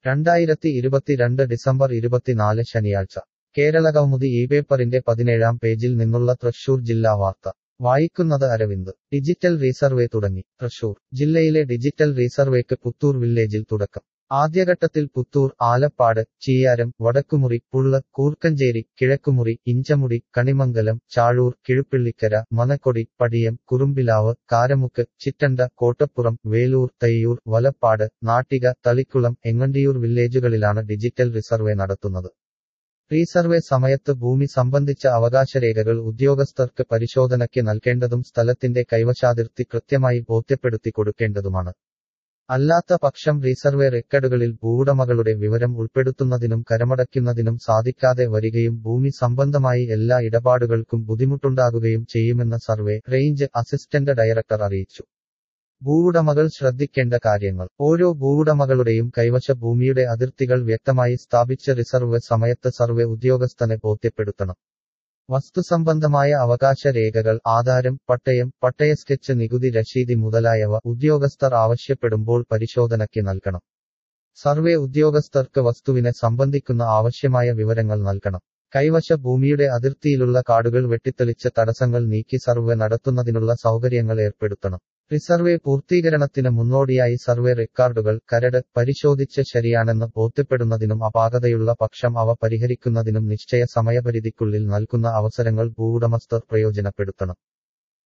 രണ്ടായിരത്തി ഇരുപത്തിരണ്ട് ഡിസംബർ ഇരുപത്തിനാല് ശനിയാഴ്ച കേരളകൗമുദി ഈ പേപ്പറിന്റെ പതിനേഴാം പേജിൽ നിന്നുള്ള തൃശൂർ ജില്ലാ വാർത്ത വായിക്കുന്നത് അരവിന്ദ് ഡിജിറ്റൽ റീസർവേ തുടങ്ങി തൃശൂർ ജില്ലയിലെ ഡിജിറ്റൽ റീസർവേക്ക് പുത്തൂർ വില്ലേജിൽ തുടക്കം ആദ്യഘട്ടത്തിൽ പുത്തൂർ ആലപ്പാട് ചീയാരം വടക്കുമുറി പുള്ള കൂർക്കഞ്ചേരി കിഴക്കുമുറി ഇഞ്ചമുടി കണിമംഗലം ചാഴൂർ കിഴുപ്പിള്ളിക്കര മനക്കൊടി പടിയം കുറുമ്പിലാവ് കാരമുക്ക് ചിറ്റണ്ട കോട്ടപ്പുറം വേലൂർ തയ്യൂർ വലപ്പാട് നാട്ടിക തളിക്കുളം എങ്ങണ്ടിയൂർ വില്ലേജുകളിലാണ് ഡിജിറ്റൽ റിസർവേ നടത്തുന്നത് റീസർവേ സമയത്ത് ഭൂമി സംബന്ധിച്ച അവകാശരേഖകൾ ഉദ്യോഗസ്ഥർക്ക് പരിശോധനയ്ക്ക് നൽകേണ്ടതും സ്ഥലത്തിന്റെ കൈവശാതിർത്തി കൃത്യമായി ബോധ്യപ്പെടുത്തി കൊടുക്കേണ്ടതുമാണ് അല്ലാത്ത പക്ഷം റീസർവേ റെക്കർഡുകളിൽ ഭൂവുടമകളുടെ വിവരം ഉൾപ്പെടുത്തുന്നതിനും കരമടയ്ക്കുന്നതിനും സാധിക്കാതെ വരികയും ഭൂമി സംബന്ധമായി എല്ലാ ഇടപാടുകൾക്കും ബുദ്ധിമുട്ടുണ്ടാകുകയും ചെയ്യുമെന്ന് സർവേ റേഞ്ച് അസിസ്റ്റന്റ് ഡയറക്ടർ അറിയിച്ചു ഭൂവുടമകൾ ശ്രദ്ധിക്കേണ്ട കാര്യങ്ങൾ ഓരോ ഭൂവുടമകളുടെയും കൈവശ ഭൂമിയുടെ അതിർത്തികൾ വ്യക്തമായി സ്ഥാപിച്ച റിസർവ് സമയത്ത് സർവേ ഉദ്യോഗസ്ഥനെ ബോധ്യപ്പെടുത്തണം വസ്തുസംബന്ധമായ അവകാശ രേഖകൾ ആധാരം പട്ടയം പട്ടയ സ്കെച്ച് നികുതി രശീതി മുതലായവ ഉദ്യോഗസ്ഥർ ആവശ്യപ്പെടുമ്പോൾ പരിശോധനയ്ക്ക് നൽകണം സർവേ ഉദ്യോഗസ്ഥർക്ക് വസ്തുവിനെ സംബന്ധിക്കുന്ന ആവശ്യമായ വിവരങ്ങൾ നൽകണം കൈവശ ഭൂമിയുടെ അതിർത്തിയിലുള്ള കാടുകൾ വെട്ടിത്തെളിച്ച തടസ്സങ്ങൾ നീക്കി സർവേ നടത്തുന്നതിനുള്ള സൗകര്യങ്ങൾ ഏർപ്പെടുത്തണം റിസർവേ പൂർത്തീകരണത്തിന് മുന്നോടിയായി സർവേ റെക്കോർഡുകൾ കരട് പരിശോധിച്ച് ശരിയാണെന്ന് ബോധ്യപ്പെടുന്നതിനും അപാകതയുള്ള പക്ഷം അവ പരിഹരിക്കുന്നതിനും നിശ്ചയ സമയപരിധിക്കുള്ളിൽ നൽകുന്ന അവസരങ്ങൾ ഭൂവുടമസ്ഥർ പ്രയോജനപ്പെടുത്തണം